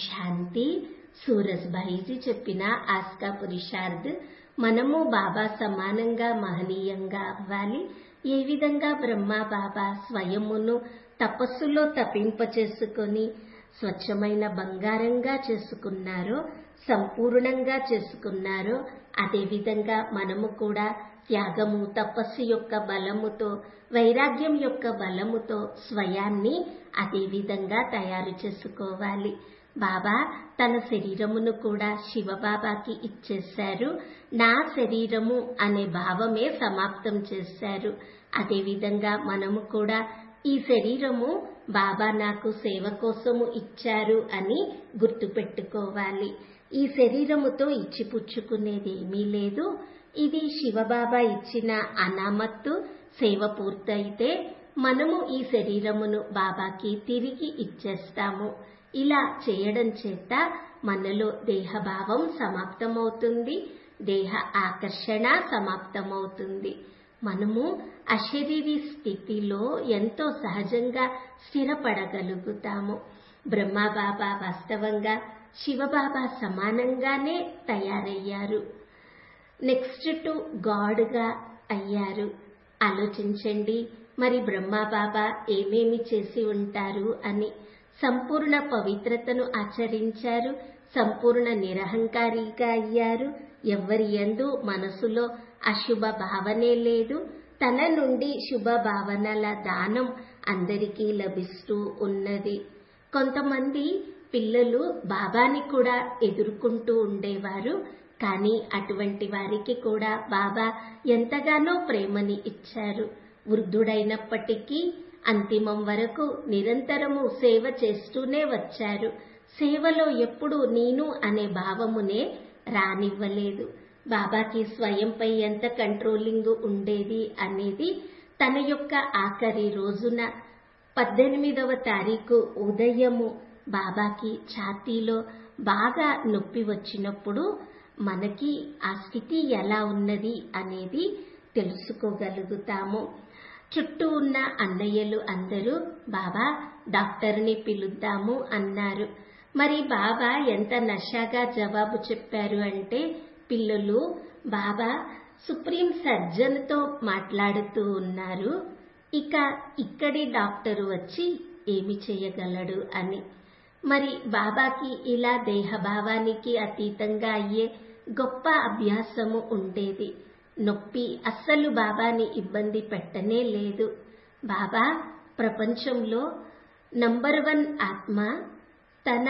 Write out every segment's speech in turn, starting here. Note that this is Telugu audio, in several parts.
శాంతి సూరజ్భాయిజీ చెప్పిన ఆస్కా పురుషార్థ్ మనము బాబా సమానంగా మహనీయంగా అవ్వాలి ఏ విధంగా బ్రహ్మ బాబా స్వయమును తపస్సులో తపింపచేసుకొని స్వచ్ఛమైన బంగారంగా చేసుకున్నారో సంపూర్ణంగా చేసుకున్నారో అదేవిధంగా మనము కూడా త్యాగము తపస్సు యొక్క బలముతో వైరాగ్యం యొక్క బలముతో స్వయాన్ని అదే విధంగా తయారు చేసుకోవాలి బాబా తన శరీరమును కూడా శివబాబాకి ఇచ్చేశారు నా శరీరము అనే భావమే సమాప్తం చేశారు అదేవిధంగా మనము కూడా ఈ శరీరము బాబా నాకు సేవ కోసము ఇచ్చారు అని గుర్తుపెట్టుకోవాలి ఈ శరీరముతో ఇచ్చిపుచ్చుకునేదేమీ లేదు ఇది శివబాబా ఇచ్చిన అనామత్తు సేవ పూర్తయితే మనము ఈ శరీరమును బాబాకి తిరిగి ఇచ్చేస్తాము ఇలా చేయడం చేత మనలో దేహభావం సమాప్తమవుతుంది దేహ ఆకర్షణ సమాప్తమవుతుంది మనము అశరీరి స్థితిలో ఎంతో సహజంగా స్థిరపడగలుగుతాము బ్రహ్మబాబా వాస్తవంగా శివబాబా సమానంగానే తయారయ్యారు నెక్స్ట్ టు గాడ్గా అయ్యారు ఆలోచించండి మరి బ్రహ్మబాబా ఏమేమి చేసి ఉంటారు అని సంపూర్ణ పవిత్రతను ఆచరించారు సంపూర్ణ నిరహంకారిగా అయ్యారు ఎవ్వరి ఎందు మనసులో అశుభ భావనే లేదు తన నుండి శుభ భావనల దానం అందరికీ లభిస్తూ ఉన్నది కొంతమంది పిల్లలు బాబాని కూడా ఎదుర్కొంటూ ఉండేవారు కానీ అటువంటి వారికి కూడా బాబా ఎంతగానో ప్రేమని ఇచ్చారు వృద్ధుడైనప్పటికీ అంతిమం వరకు నిరంతరము సేవ చేస్తూనే వచ్చారు సేవలో ఎప్పుడు నేను అనే భావమునే రానివ్వలేదు బాబాకి స్వయంపై ఎంత కంట్రోలింగ్ ఉండేది అనేది తన యొక్క ఆఖరి రోజున పద్దెనిమిదవ తారీఖు ఉదయము బాబాకి ఛాతీలో బాగా నొప్పి వచ్చినప్పుడు మనకి ఆ స్థితి ఎలా ఉన్నది అనేది తెలుసుకోగలుగుతాము చుట్టూ ఉన్న అన్నయ్యలు అందరూ బాబా డాక్టర్ని పిలుద్దాము అన్నారు మరి బాబా ఎంత నషాగా జవాబు చెప్పారు అంటే పిల్లలు బాబా సుప్రీం సర్జన్తో మాట్లాడుతూ ఉన్నారు ఇక ఇక్కడి డాక్టరు వచ్చి ఏమి చేయగలడు అని మరి బాబాకి ఇలా దేహభావానికి అతీతంగా అయ్యే గొప్ప అభ్యాసము ఉండేది నొప్పి అస్సలు బాబాని ఇబ్బంది పెట్టనే లేదు బాబా ప్రపంచంలో నంబర్ వన్ ఆత్మ తన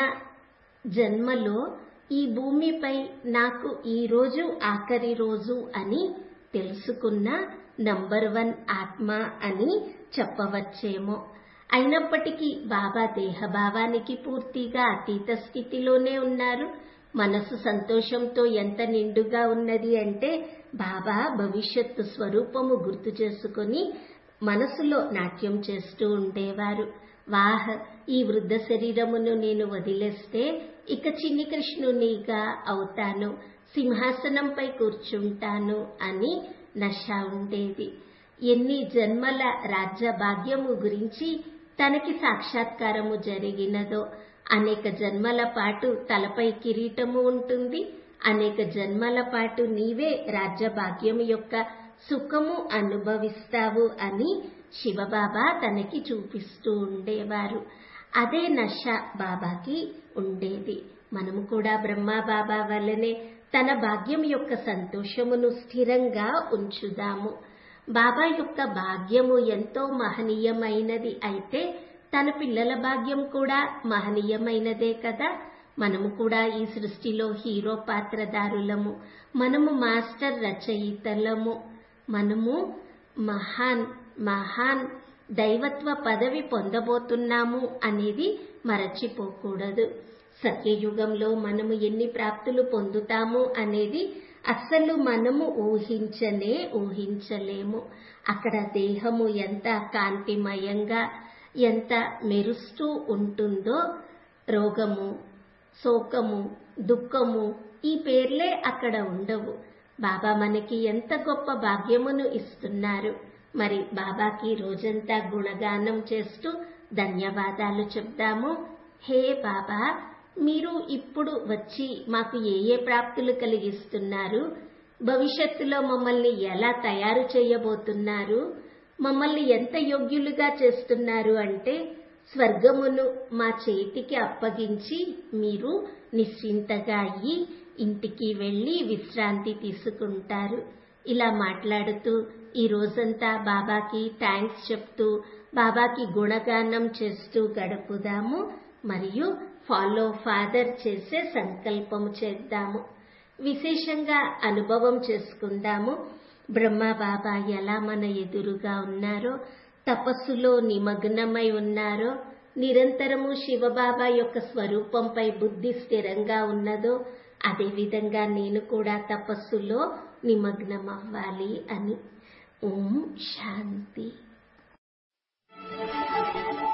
జన్మలో ఈ భూమిపై నాకు ఈ రోజు ఆఖరి రోజు అని తెలుసుకున్న నంబర్ వన్ ఆత్మ అని చెప్పవచ్చేమో అయినప్పటికీ బాబా దేహభావానికి పూర్తిగా అతీత స్థితిలోనే ఉన్నారు మనసు సంతోషంతో ఎంత నిండుగా ఉన్నది అంటే బాబా భవిష్యత్తు స్వరూపము గుర్తు చేసుకుని మనసులో నాట్యం చేస్తూ ఉండేవారు వాహ్ ఈ వృద్ధ శరీరమును నేను వదిలేస్తే ఇక చిన్ని కృష్ణునిగా అవుతాను సింహాసనంపై కూర్చుంటాను అని నష ఉండేది ఎన్ని జన్మల రాజ్య భాగ్యము గురించి తనకి సాక్షాత్కారము జరిగినదో అనేక జన్మల పాటు తలపై కిరీటము ఉంటుంది అనేక జన్మల పాటు నీవే రాజ్యభాగ్యము యొక్క సుఖము అనుభవిస్తావు అని శివబాబా తనకి చూపిస్తూ ఉండేవారు అదే నష బాబాకి ఉండేది మనము కూడా బ్రహ్మ బాబా వల్లనే తన భాగ్యం యొక్క సంతోషమును స్థిరంగా ఉంచుదాము బాబా యొక్క భాగ్యము ఎంతో మహనీయమైనది అయితే తన పిల్లల భాగ్యం కూడా మహనీయమైనదే కదా మనము కూడా ఈ సృష్టిలో హీరో పాత్రదారులము మనము మాస్టర్ రచయితలము మనము మహాన్ మహాన్ దైవత్వ పదవి పొందబోతున్నాము అనేది మరచిపోకూడదు సత్యయుగంలో మనము ఎన్ని ప్రాప్తులు పొందుతాము అనేది అస్సలు మనము ఊహించనే ఊహించలేము అక్కడ దేహము ఎంత కాంతిమయంగా ఎంత మెరుస్తూ ఉంటుందో రోగము శోకము దుఃఖము ఈ పేర్లే అక్కడ ఉండవు బాబా మనకి ఎంత గొప్ప భాగ్యమును ఇస్తున్నారు మరి బాబాకి రోజంతా గుణగానం చేస్తూ ధన్యవాదాలు చెప్దాము హే బాబా మీరు ఇప్పుడు వచ్చి మాకు ఏ ఏ ప్రాప్తులు కలిగిస్తున్నారు భవిష్యత్తులో మమ్మల్ని ఎలా తయారు చేయబోతున్నారు మమ్మల్ని ఎంత యోగ్యులుగా చేస్తున్నారు అంటే స్వర్గమును మా చేతికి అప్పగించి మీరు నిశ్చింతగా అయ్యి ఇంటికి వెళ్లి విశ్రాంతి తీసుకుంటారు ఇలా మాట్లాడుతూ ఈ రోజంతా బాబాకి థ్యాంక్స్ చెప్తూ బాబాకి గుణగానం చేస్తూ గడుపుదాము మరియు ఫాలో ఫాదర్ చేసే సంకల్పము చేద్దాము విశేషంగా అనుభవం చేసుకుందాము బ్రహ్మ బాబా ఎలా మన ఎదురుగా ఉన్నారో తపస్సులో నిమగ్నమై ఉన్నారో నిరంతరము శివబాబా యొక్క స్వరూపంపై బుద్ధి స్థిరంగా ఉన్నదో అదేవిధంగా నేను కూడా తపస్సులో నిమగ్నమవ్వాలి అని ఓం శాంతి